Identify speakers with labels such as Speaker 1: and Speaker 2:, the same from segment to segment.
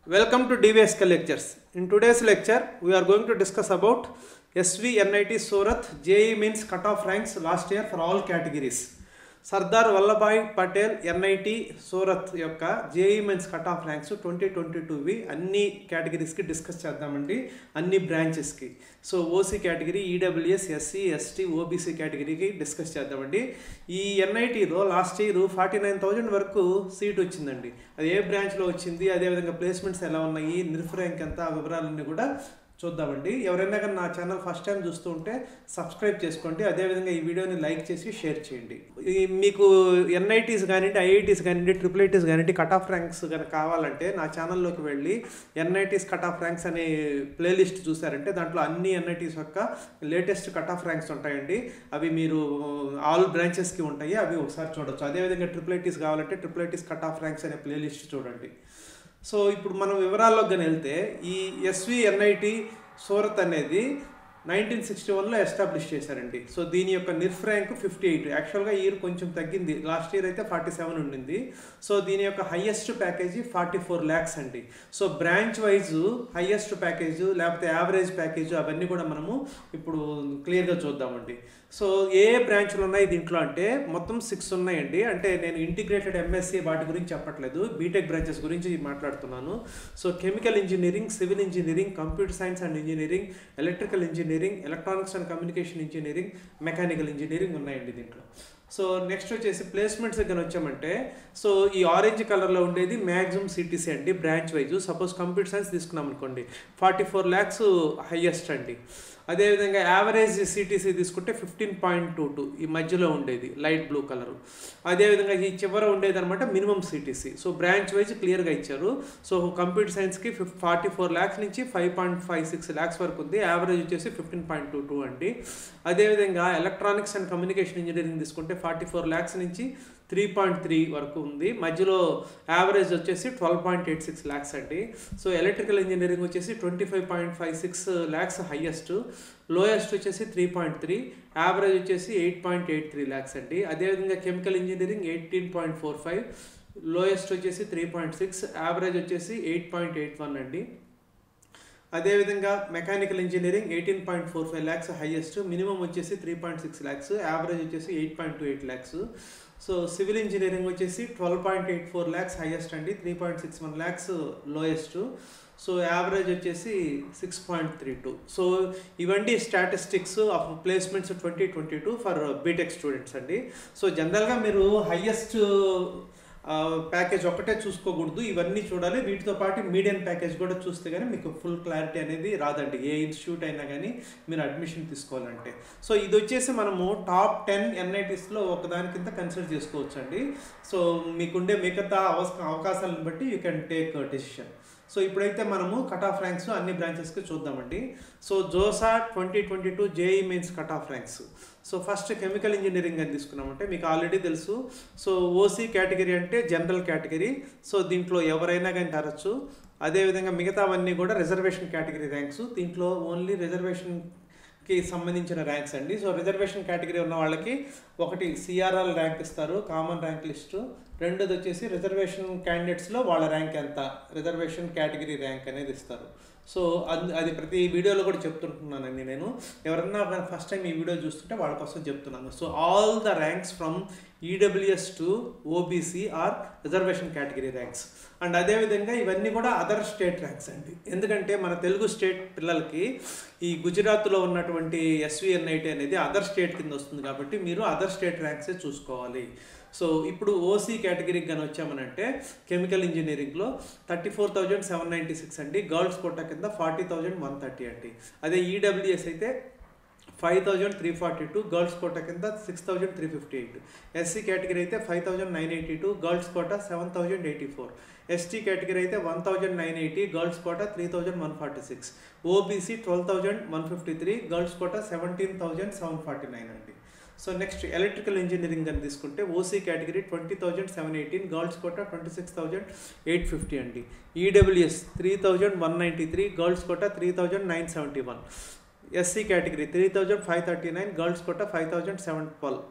Speaker 1: Welcome to DVSK lectures. In today's lecture, we are going to discuss about SVNIT Surat JE means cutoff ranks last year for all categories. Sardar Vallabhbhai Patel NIT Surat యొక్క JEE mains cut off ranks twenty twenty టూవి అన్ని కేటగిరీస్కి discuss చేద్దామండి అన్ని బ్రాంచెస్కి so OC category EWS SC ST OBC కేటగిరీకి discuss చేద్దామండి ఈ ఎన్ఐటీలో last year forty nine thousand వరకు సీట్ వచ్చిందండి అది ఏ బ్రాంచ్లో వచ్చింది అదేవిధంగా ప్లేస్మెంట్స్ ఎలా ఉన్నాయి నిర్ఫ్ ర్యాంక్ ఎంత ఆ వివరాలన్నీ కూడా చూద్దామండి ఎవరైనా కానీ నా ఛానల్ ఫస్ట్ టైం చూస్తూ ఉంటే సబ్స్క్రైబ్ చేసుకోండి అదేవిధంగా ఈ వీడియోని లైక్ చేసి షేర్ చేయండి ఈ మీకు ఎన్ఐటీస్ కానివ్వండి ఐఐటీస్ కానివ్వండి ట్రిపుల్ ఐటీస్ కానివ్వండి కట్ ఆఫ్ ర్యాంక్స్ కనుక కావాలంటే నా ఛానల్లోకి వెళ్ళి ఎన్ఐటీస్ కట్ ఆఫ్ ర్యాంక్స్ అనే ప్లేలిస్ట్ చూసారంటే దాంట్లో అన్ని ఎన్ఐటీస్ యొక్క లేటెస్ట్ కట్ ఆఫ్ ర్యాంక్స్ ఉంటాయండి అవి మీరు ఆల్ బ్రాంచెస్కి ఉంటాయి అవి ఒకసారి చూడొచ్చు అదేవిధంగా ట్రిపుల్ ఐటీస్ కావాలంటే triple ITs cut off ranks అనే ప్లేలిస్ట్ చూడండి సో ఇప్పుడు మనం వివరాల్లోకి కానీ వెళ్తే ఈ ఎస్వి ఎన్ఐటి సూరత్ అనేది నైన్టీన్ సిక్స్టీ వన్లో ఎస్టాబ్లిష్ చేశారండి సో దీని యొక్క నిర్ఫ్ ర్యాంక్ ఫిఫ్టీ ఎయిట్ యాక్చువల్గా ఇయర్ కొంచెం తగ్గింది లాస్ట్ ఇయర్ అయితే ఫార్టీ సెవెన్ ఉండింది సో దీని యొక్క highest package forty four lakhs అండి so branch wise highest package లేకపోతే యావరేజ్ ప్యాకేజ్ అవన్నీ కూడా మనము ఇప్పుడు క్లియర్గా చూద్దామండి సో ఏ బ్రాంచ్లు ఉన్నాయి దీంట్లో అంటే మొత్తం సిక్స్ ఉన్నాయండి అంటే నేను ఇంటిగ్రేటెడ్ ఎంఎస్సి వాటి గురించి చెప్పట్లేదు బీటెక్ బ్రాంచెస్ గురించి మాట్లాడుతున్నాను so chemical engineering civil engineering computer science and engineering electrical engineering electronics and communication engineering mechanical engineering ఉన్నాయండి దీంట్లో సో నెక్స్ట్ వచ్చేసి ప్లేస్మెంట్స్ దగ్గర వచ్చామంటే సో ఈ ఆరెంజ్ కలర్లో ఉండేది మ్యాక్సిమం సిటీసీ అండి branch wise suppose computer science తీసుకున్నాం అనుకోండి ఫార్టీ ఫోర్ ల్యాక్స్ హయ్యెస్ట్ అండి అదేవిధంగా యావరేజ్ సిటీసీ తీసుకుంటే ఫిఫ్టీన్ పాయింట్ టూ టూ ఈ మధ్యలో ఉండేది లైట్ బ్లూ కలర్ అదేవిధంగా ఈ చివర ఉండేది అనమాట minimum CTC so branch wise క్లియర్గా ఇచ్చారు సో కంప్యూటర్ సైన్స్కి ఫిఫ్ ఫార్టీ ఫోర్ ల్యాక్స్ నుంచి five point five six lakhs వరకు ఉంది యావరేజ్ వచ్చేసి ఫిఫ్టీన్ పాయింట్ టూ టూ అండి అదేవిధంగా ఎలక్ట్రానిక్స్ అండ్ కమ్యూనికేషన్ ఇంజనీరింగ్ తీసుకుంటే ఫార్టీ ఫోర్ ల్యాక్స్ నుంచి త్రీ పాయింట్ త్రీ వరకు ఉంది మధ్యలో యావరేజ్ వచ్చేసి twelve point eight six lakhs అండి సో ఎలక్ట్రికల్ ఇంజనీరింగ్ వచ్చేసి twenty five point five six lakhs highest lowest వచ్చేసి త్రీ పాయింట్ త్రీ యావరేజ్ వచ్చేసి eight point eight three lakhs అండి అదేవిధంగా chemical engineering eighteen point four five lowest వచ్చేసి త్రీ పాయింట్ సిక్స్ యావరేజ్ వచ్చేసి eight point eight one అండి అదేవిధంగా mechanical engineering eighteen point four five lakhs highest minimum వచ్చేసి three point six lakhs average వచ్చేసి eight point two eight lakhs so civil engineering వచ్చేసి twelve point eight four lakhs highest అండి three point six one lakhs lowest so average వచ్చేసి six point three two so ఇవన్నీ statistics of placements twenty twenty two for BTech students అండి so జనరల్గా మీరు highest package ఒక్కటే చూసుకోకూడదు ఇవన్నీ చూడాలి వీటితో పాటు మీడియం ప్యాకేజ్ కూడా చూస్తే కానీ మీకు ఫుల్ క్లారిటీ అనేది రాదండి ఏ ఇన్స్టిట్యూట్ అయినా కానీ మీరు అడ్మిషన్ తీసుకోవాలంటే సో ఇది వచ్చేసి మనము టాప్ టెన్ ఎన్ఐటీస్లో ఒకదాని కింద కన్సిడర్ చేసుకోవచ్చు అండి సో మీకుండే మిగతా అవకాశాలను బట్టి you can take decision so ఇప్పుడైతే మనము కట్ ఆఫ్ ర్యాంక్స్ అన్ని బ్రాంచెస్కి చూద్దామండి so JoSAA twenty twenty two JEE mains cut off ranks so first chemical engineering అని తీసుకున్నామంటే మీకు ఆల్రెడీ తెలుసు సో ఓసీ కేటగిరీ అంటే జనరల్ కేటగిరీ సో దీంట్లో ఎవరైనా కానీ తరచ్చు అదేవిధంగా మిగతావన్నీ కూడా రిజర్వేషన్ కేటగిరీ ర్యాంక్స్ దీంట్లో ఓన్లీ రిజర్వేషన్ కి సంబంధించిన ర్యాంక్స్ అండి సో రిజర్వేషన్ కేటగిరీ ఉన్న వాళ్ళకి ఒకటి సిఆర్ఎల్ ర్యాంక్ ఇస్తారు కామన్ ర్యాంక్ లిస్టు రెండోది వచ్చేసి రిజర్వేషన్ క్యాండిడేట్స్లో వాళ్ళ ర్యాంక్ ఎంత రిజర్వేషన్ కేటగిరీ ర్యాంక్ అనేది ఇస్తారు సో అది అది ప్రతి వీడియోలో కూడా చెప్తుంటున్నానండి నేను ఎవరన్నా ఫస్ట్ టైం ఈ వీడియో చూస్తుంటే వాళ్ళ కోసం చెప్తున్నాను so all the ranks from EWS to OBC or reservation category ranks and అదేవిధంగా ఇవన్నీ కూడా అదర్ స్టేట్ ర్యాంక్స్ అండి ఎందుకంటే మన తెలుగు స్టేట్ పిల్లలకి ఈ గుజరాత్లో ఉన్నటువంటి ఎస్విఎన్ఐటి అనేది అదర్ స్టేట్ కింద వస్తుంది కాబట్టి మీరు అదర్ స్టేట్ ర్యాంక్సే చూసుకోవాలి సో ఇప్పుడు ఓసీ కేటగిరీకి కానీ వచ్చామనంటే కెమికల్ ఇంజనీరింగ్లో thirty four thousand seven ninety six అండి గర్ల్స్ కోటా కింద ఫార్టీ థౌజండ్ వన్ థర్టీ అండి అదే ఈడబ్ల్యూఎస్ అయితే five thousand three forty two girls quota కింద six thousand three fifty eight SC category అయితే five thousand nine eighty two girls quota seven thousand eighty four ST category అయితే one thousand nine eighty girls quota three thousand one forty six OBC twelve thousand one fifty three girls quota seventeen thousand seven forty nine అండి so next electrical engineering అని తీసుకుంటే OC category twenty thousand seven eighteen girls quota twenty six thousand eight fifty అండి EWS three thousand one ninety three girls quota three thousand nine seventy one SC category three thousand five thirty nine girls quota five thousand seven twelve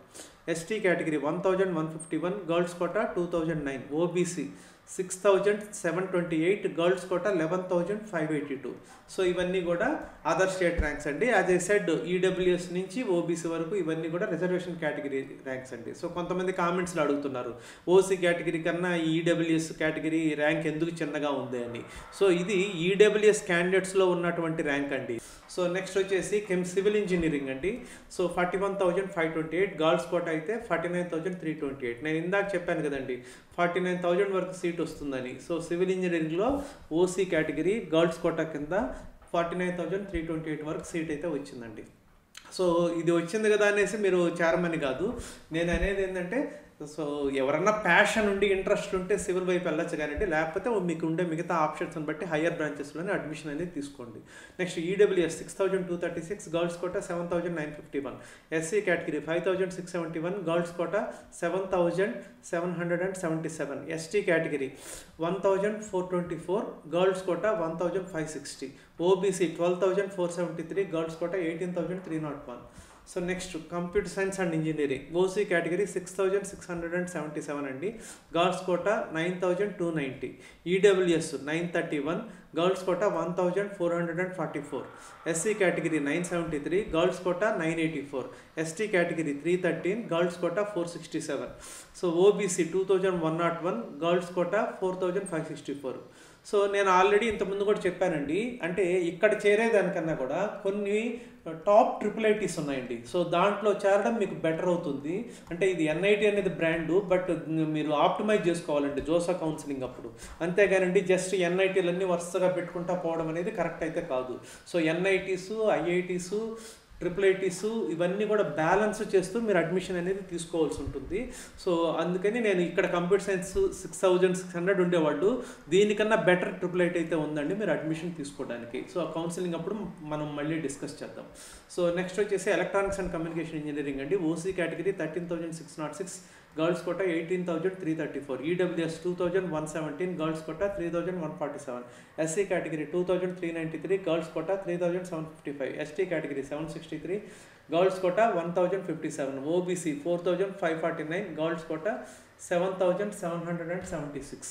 Speaker 1: ST category one thousand one fifty one girls quota two thousand nine OBC six thousand seven twenty eight girls quota eleven thousand five eighty two so ఇవన్నీ కూడా other state ranks అండి as I said EWS నుంచి OBC వరకు ఇవన్నీ కూడా reservation category ranks అండి so కొంతమంది కామెంట్స్లో అడుగుతున్నారు ఓసీ కేటగిరీ కన్నా ఈడబ్ల్యూఎస్ కేటగిరీ ర్యాంక్ ఎందుకు చిన్నగా ఉంది అని సో ఇది ఈడబ్ల్యూఎస్ క్యాండిడేట్స్లో ఉన్నటువంటి ర్యాంక్ అండి సో నెక్స్ట్ వచ్చేసి కెమ్ సివిల్ ఇంజనీరింగ్ అండి so forty one thousand five twenty eight girls quota అయితే forty nine thousand three twenty eight నేను ఇందాక చెప్పాను కదండి ఫార్టీ నైన్ థౌజండ్ వరకు సీట్ వస్తుందని సో సివిల్ ఇంజనీరింగ్లో ఓసీ కేటగిరీ గర్ల్స్ కోటా కింద forty nine thousand three twenty eight వరకు సీట్ అయితే వచ్చిందండి సో ఇది వచ్చింది కదా అనేసి మీరు చేరమని కాదు నేను అనేది ఏంటంటే సో ఎవరన్నా ప్యాషన్ ఉండి ఇంట్రెస్ట్ ఉంటే సివిల్ వైపు వెళ్ళొచ్చు కానీ లేకపోతే మీకు ఉండే మిగతా ఆప్షన్స్ని బట్టి హయ్యర్ బ్రాంచెస్లోనే అడ్మిషన్ అనేది తీసుకోండి next EWS six thousand two thirty six girls quota seven thousand nine fifty one SC category five thousand six seventy one girls quota seven thousand seven hundred and seventy seven ST category one thousand four twenty four girls quota one thousand five sixty OBC twelve thousand four seventy three girls quota eighteen thousand three not one so next computer science and engineering OC category six thousand six hundred and seventy seven అండి girls quota nine thousand two ninety EWS nine thirty one girls quota one thousand four hundred and forty four SC category nine seventy three girls quota nine eighty four ST category three thirteen girls quota four sixty seven so OBC two thousand one not one girls quota four thousand five sixty four so నేను already ఇంతకుముందు కూడా చెప్పానండి అంటే ఇక్కడ చేరేదానికన్నా కూడా కొన్ని top triple ITs ఉన్నాయండి సో దాంట్లో చేరడం మీకు బెటర్ అవుతుంది అంటే ఇది ఎన్ఐటి అనేది బ్రాండ్ బట్ మీరు ఆప్టిమైజ్ చేసుకోవాలండి జోసా కౌన్సిలింగ్ అప్పుడు అంతేగానండి జస్ట్ ఎన్ఐటీలన్నీ వరుసగా పెట్టుకుంటా పోవడం అనేది కరెక్ట్ అయితే కాదు so NITs IITs triple ITs ఇవన్నీ కూడా బ్యాలెన్స్ చేస్తూ మీరు అడ్మిషన్ అనేది తీసుకోవాల్సి ఉంటుంది సో అందుకని నేను ఇక్కడ computer science six thousand six hundred ఉండేవాళ్ళు దీనికన్నా బెటర్ ట్రిపుల్ ఐటీ అయితే ఉందండి మీరు అడ్మిషన్ తీసుకోవడానికి సో ఆ కౌన్సిలింగ్ అప్పుడు మనం మళ్ళీ డిస్కస్ చేద్దాం సో నెక్స్ట్ వచ్చేసి ఎలక్ట్రానిక్స్ అండ్ కమ్యూనికేషన్ ఇంజనీరింగ్ అండి OC category thirteen thousand six not six girls quota eighteen thousand three thirty four EWS two thousand one seventeen girls quota three thousand one forty seven SC category two thousand three ninety three girls quota three thousand seven fifty five ST category seven sixty three girls quota one thousand fifty seven OBC four thousand five forty nine girls quota seven thousand seven hundred and seventy six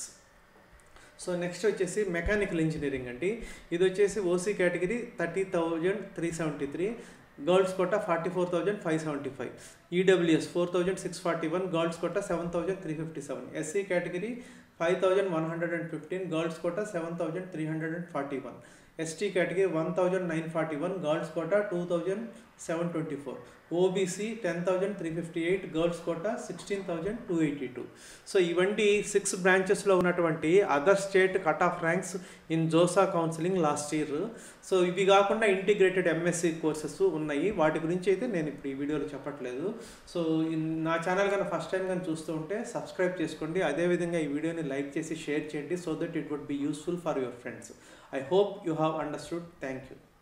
Speaker 1: so next వచ్చేసి mechanical engineering అండి ఇది వచ్చేసి OC category thirty thousand three seventy three girls quota forty four thousand five seventy five EWS four thousand six forty one girls quota seven thousand three fifty seven SC category five thousand one hundred and fifteen girls quota seven thousand three hundred and forty one ST category one thousand nine forty one girls quota two thousand seven twenty four OBC ten thousand three fifty eight girls quota sixteen thousand two eighty two so ఇవన్నీ six బ్రాంచెస్లో ఉన్నటువంటి other state cut off ranks in JoSAA counselling last year so ఇవి కాకుండా integrated MSc courses ఉన్నాయి వాటి గురించి అయితే నేను ఇప్పుడు ఈ వీడియోలో చెప్పట్లేదు సో నా ఛానల్ కనుక ఫస్ట్ టైం కానీ చూస్తూ ఉంటే సబ్స్క్రైబ్ చేసుకోండి అదేవిధంగా ఈ వీడియోని లైక్ చేసి షేర్ చేయండి so that it would be useful for your friends I hope you have understood thank you